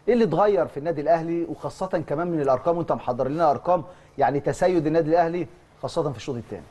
ايه اللي اتغير في النادي الاهلي وخاصه كمان من الارقام وانت محضر لنا ارقام يعني تسيد النادي الاهلي خاصه في الشوط الثاني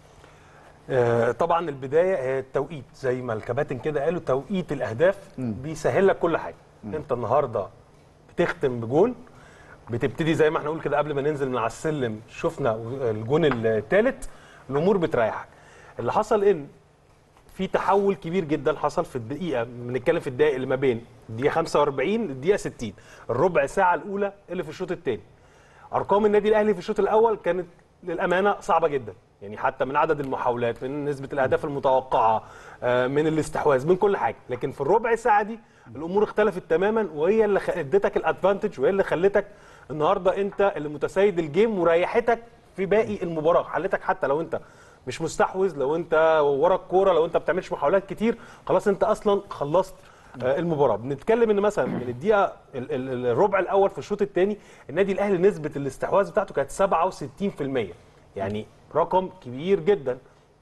آه، طبعا البدايه هي التوقيت زي ما الكباتن كده قالوا توقيت الاهداف بيسهل لك كل حاجه انت النهارده بتختم بجون بتبتدي زي ما احنا نقول كده قبل ما ننزل من على السلم شفنا الجون الثالث الامور بتريحك اللي حصل ان في تحول كبير جدا حصل في الدقيقه بنتكلم في الدقائق اللي ما بين الدقيقه 45 الدقيقه 60 الربع ساعه الاولى اللي في الشوط الثاني ارقام النادي الاهلي في الشوط الاول كانت للامانه صعبه جدا يعني حتى من عدد المحاولات من نسبه الاهداف المتوقعه آه، من الاستحواذ من كل حاجه لكن في الربع ساعه دي الامور اختلفت تماما وهي اللي خ- ادتك الادفانتج وهي اللي خلتك النهارده انت اللي متسيد الجيم وريحتك في باقي المباراه خلتك حتى لو انت مش مستحوذ لو انت ورا الكوره لو انت ما بتعملش محاولات كتير خلاص انت اصلا خلصت آه، المباراه بنتكلم ان مثلا من الدقيقه ال- ال- الربع الاول في الشوط الثاني النادي الاهلي نسبه الاستحواذ بتاعته كانت 67% يعني رقم كبير جدا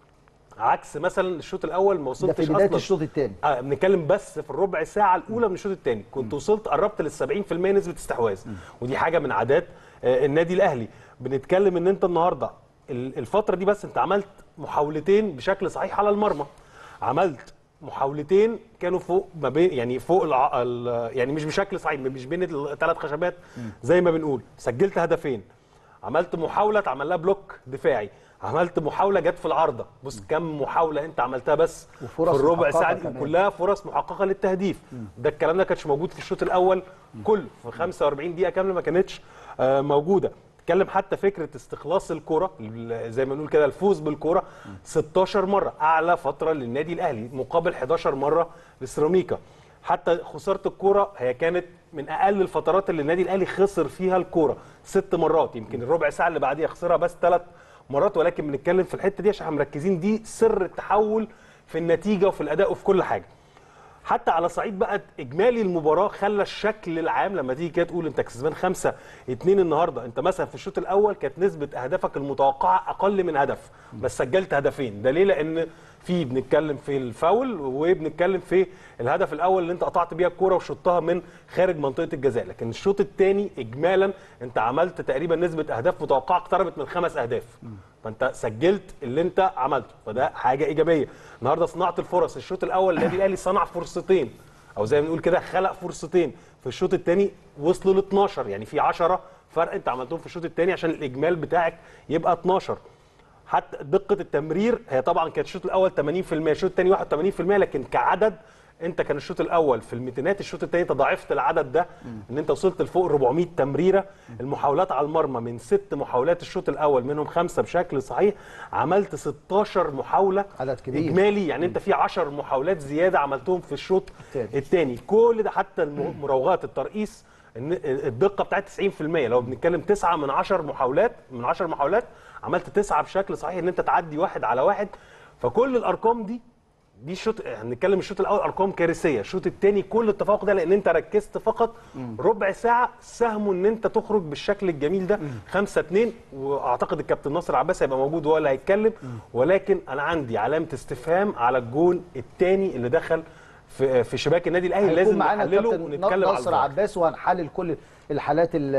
عكس مثلا الشوط الاول ما وصلتش ده في بدايه اصلا الشوط الثاني آه بنتكلم بس في الربع ساعه الاولى من الشوط الثاني كنت وصلت قربت لل 70% نسبه استحواذ ودي حاجه من عادات آه النادي الاهلي بنتكلم ان انت النهارده ال- الفتره دي بس انت عملت محاولتين بشكل صحيح على المرمى عملت محاولتين كانوا فوق ما بين يعني فوق الع... ال... يعني مش بشكل صحيح مش بين الثلاث خشبات زي ما بنقول سجلت هدفين عملت محاوله اتعمل لها بلوك دفاعي عملت محاوله جت في العارضه بص كم محاوله انت عملتها بس وفرص في الربع محققة ساعه دي كمان. كلها فرص محققه للتهديف ده الكلام ده كانش موجود في الشوط الاول كله في 45 دقيقه كامله ما كانتش آه، موجوده تتكلم حتى فكره استخلاص الكره ال- زي ما نقول كده الفوز بالكره 16 مره اعلى فتره للنادي الاهلي مقابل 11 مره لسيراميكا حتى خساره الكوره هي كانت من اقل الفترات اللي النادي الاهلي خسر فيها الكوره ست مرات يمكن الربع ساعه اللي بعديها خسرها بس ثلاث مرات ولكن بنتكلم في الحته دي عشان احنا مركزين دي سر التحول في النتيجه وفي الاداء وفي كل حاجه حتى على صعيد بقى اجمالي المباراه خلى الشكل العام لما تيجي كده تقول انت كسبان خمسة اتنين النهارده انت مثلا في الشوط الاول كانت نسبه اهدافك المتوقعه اقل من هدف بس سجلت هدفين ده ليه لان في بنتكلم في الفاول وبنتكلم في الهدف الاول اللي انت قطعت بيها الكوره وشطها من خارج منطقه الجزاء لكن الشوط الثاني اجمالا انت عملت تقريبا نسبه اهداف متوقعه اقتربت من خمس اهداف فانت سجلت اللي انت عملته فده حاجه ايجابيه النهارده صناعه الفرص الشوط الاول النادي الاهلي صنع فرصتين او زي ما بنقول كده خلق فرصتين في الشوط الثاني وصلوا ل 12 يعني في 10 فرق انت عملتهم في الشوط الثاني عشان الاجمال بتاعك يبقى 12 حتى دقه التمرير هي طبعا كانت الشوط الاول 80% الشوط الثاني 81% لكن كعدد انت كان الشوط الاول في الميتينات الشوط الثاني انت ضاعفت العدد ده ان انت وصلت لفوق 400 تمريره المحاولات على المرمى من ست محاولات الشوط الاول منهم خمسه بشكل صحيح عملت 16 محاوله عدد كبير. اجمالي يعني انت في 10 محاولات زياده عملتهم في الشوط التاني. الثاني كل ده حتى المراوغات الترقيص إن الدقه بتاعت 90% لو بنتكلم 9 من 10 محاولات من 10 محاولات عملت 9 بشكل صحيح ان انت تعدي واحد على واحد فكل الارقام دي دي الشوط هنتكلم الشوط الاول ارقام كارثيه الشوط الثاني كل التفوق ده لان انت ركزت فقط ربع ساعه ساهموا ان انت تخرج بالشكل الجميل ده 5 2 واعتقد الكابتن ناصر عباس هيبقى موجود وهو اللي هيتكلم ولكن انا عندي علامه استفهام على الجون الثاني اللي دخل في في شباك النادي الاهلي هيكون لازم معانا نحلله الكابتن ونتكلم على ناصر الفار. عباس وهنحلل كل الحالات ال